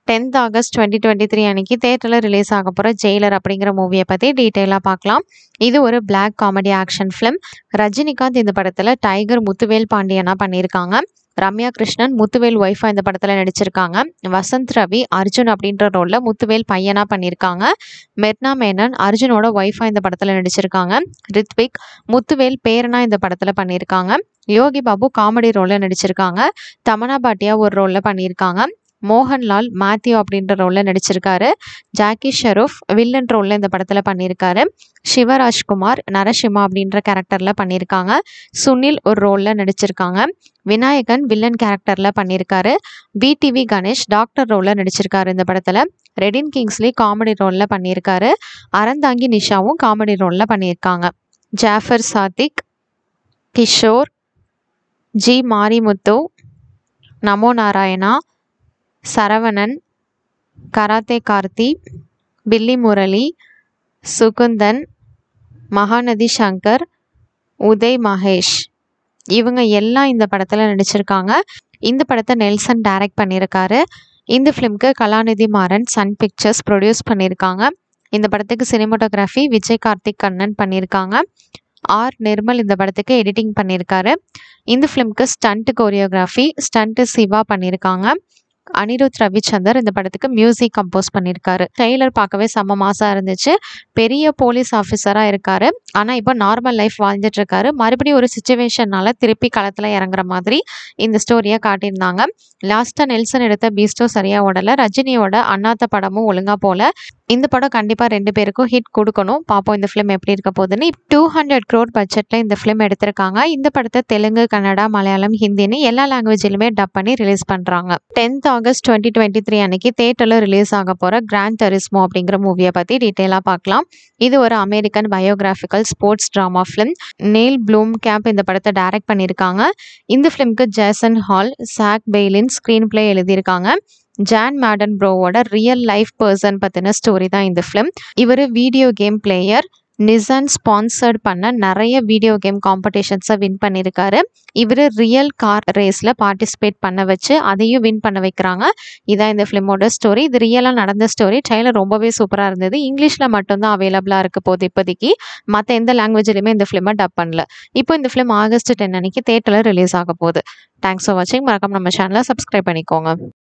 tenth August twenty twenty three அன்னைக்கு தேட்டரில் release ஆக போகிற ஜெயிலர் அப்படிங்கிற மூவியை பற்றி டீட்டெயிலாக பார்க்கலாம் இது ஒரு black comedy action film Rajinikanth இந்த படத்தில் டைகர் முத்துவேல் பாண்டியனா பண்ணியிருக்காங்க ரம்யா கிருஷ்ணன் முத்துவேல் ஒய்ஃபா இந்த படத்தில் நடிச்சிருக்காங்க வசந்த் ரவி அர்ஜுன் அப்படின்ற ரோலில் முத்துவேல் பையனா பண்ணியிருக்காங்க மெர்னா மேனன் அர்ஜுனோட ஒய்ஃபா இந்த படத்தில் நடிச்சிருக்காங்க ரித்விக் முத்துவேல் பேரனா இந்த படத்தில் பண்ணியிருக்காங்க யோகி பாபு காமெடி ரோலில் நடிச்சிருக்காங்க தமனா பாட்டியா ஒரு ரோலில் பண்ணியிருக்காங்க மோகன்லால் மேத்யூ அப்படின்ற ரோலில் நடிச்சிருக்காரு ஜாக்கி ஷெரூஃப் வில்லன் ரோலில் இந்த படத்தில் பண்ணியிருக்காரு சிவராஜ்குமார் நரசிம்மா அப்படின்ற கேரக்டரில் பண்ணியிருக்காங்க சுனில் ஒரு ரோலில் நடிச்சிருக்காங்க விநாயகன் வில்லன் கேரக்டரில் பண்ணியிருக்காரு பிடிவி கணேஷ் டாக்டர் ரோலில் நடிச்சிருக்காரு இந்த படத்தில் ரெடின் கிங்ஸ்லி காமெடி ரோலில் பண்ணியிருக்காரு அறந்தாங்கி நிஷாவும் காமெடி ரோலில் பண்ணியிருக்காங்க Jaffer Sadiq Kishore G Marimuthu Namo Narayana Saravanan karate Karthi Billy Murali Sugunthan Mahanadhi Shankar Uday Mahesh இவங்க எல்லாம் இந்த படத்தில் நடிச்சிருக்காங்க இந்த படத்தை நெல்சன் டைரக்ட் பண்ணியிருக்காரு இந்த ஃபிலிம்க்கு Kalanithi Maran Sun Pictures produce பண்ணியிருக்காங்க இந்த படத்துக்கு சினிமோட்டோகிராஃபி விஜய் கார்த்திக் கண்ணன் பண்ணியிருக்காங்க ஆர் நிர்மல் இந்த படத்துக்கு எடிட்டிங் பண்ணியிருக்காரு இந்த ஃபிலிம்க்கு ஸ்டண்ட் கோரியோகிராஃபி ஸ்டண்ட்டு சிவா பண்ணியிருக்காங்க அனிருத் ரவிச்சந்தர் இந்த படத்துக்கு மியூசிக் கம்போஸ் பண்ணியிருக்காரு டெய்லர் பார்க்கவே செம்ம மாசாக இருந்துச்சு பெரிய போலீஸ் ஆஃபீஸராக இருக்காரு ஆனால் இப்போ நார்மல் லைஃப் வாழ்ந்துட்டு இருக்காரு மறுபடியும் ஒரு சுச்சுவேஷனால திருப்பி களத்தில் இறங்குற மாதிரி இந்த ஸ்டோரியை காட்டியிருந்தாங்க லாஸ்ட்டாக நெல்சன் எடுத்த பீஸ்டோ சரியாக ஓடலை ரஜினியோட அண்ணாத்த படமும் ஒழுங்காக போல இந்த படம் கண்டிப்பாக ரெண்டு பேருக்கும் ஹிட் கொடுக்கணும் பார்ப்போம் இந்த ஃபிலிம் எப்படி இருக்க போகுதுன்னு டூ ஹண்ட்ரட் க்ரோர் பட்ஜெட்டில் இந்த ஃபிலிம் எடுத்திருக்காங்க இந்த படத்தை தெலுங்கு கன்னடா மலையாளம் ஹிந்தின்னு எல்லா லாங்குவேஜிலுமே டப் பண்ணி ரிலீஸ் பண்ணுறாங்க tenth August twenty twenty three அன்னைக்கு தேட்டரில் ரிலீஸ் ஆக போகிற கிராண்ட் டெரிஸ்மோ அப்படிங்கிற மூவியை பற்றி டீட்டெயிலாக பார்க்கலாம் இது ஒரு American biographical sports drama film Neill Blomkamp இந்த படத்தை டைரக்ட் பண்ணியிருக்காங்க இந்த ஃபிலிம்க்கு Jason Hall Zach Baylin screenplay எழுதியிருக்காங்க ஜான் மேடன் ப்ரோவோட ரியல் லைஃப் பர்சன் பற்றின ஸ்டோரி தான் இந்த ஃபிலிம் இவர் video game player Nissan sponsored பண்ண நிறைய வீடியோ கேம் காம்படிஷன்ஸை வின் பண்ணியிருக்காரு இவர் ரியல் கார் ரேஸில் பார்ட்டிசிபேட் பண்ண வச்சு அதையும் வின் பண்ண வைக்கிறாங்க இதான் இந்த ஃபிலிமோட ஸ்டோரி இது ரியலாக நடந்த ஸ்டோரி ட்ரைலர் ரொம்பவே சூப்பராக இருந்தது இங்கிலீஷில் மட்டும்தான் அவைலபிளாக இருக்க போகுது இப்போதைக்கு மற்ற எந்த லாங்குவேஜ்லையுமே இந்த ஃபிலிமை டப் பண்ணல இப்போ இந்த ஃபிலிம் ஆகஸ்ட் டென் அன்னைக்கு தேட்டரில் ரிலீஸ் ஆக போகுது தேங்க்ஸ் ஃபார் வாட்சிங் மறக்காம நம்ம சேனலை சப்ஸ்கிரைப் பண்ணிக்கோங்க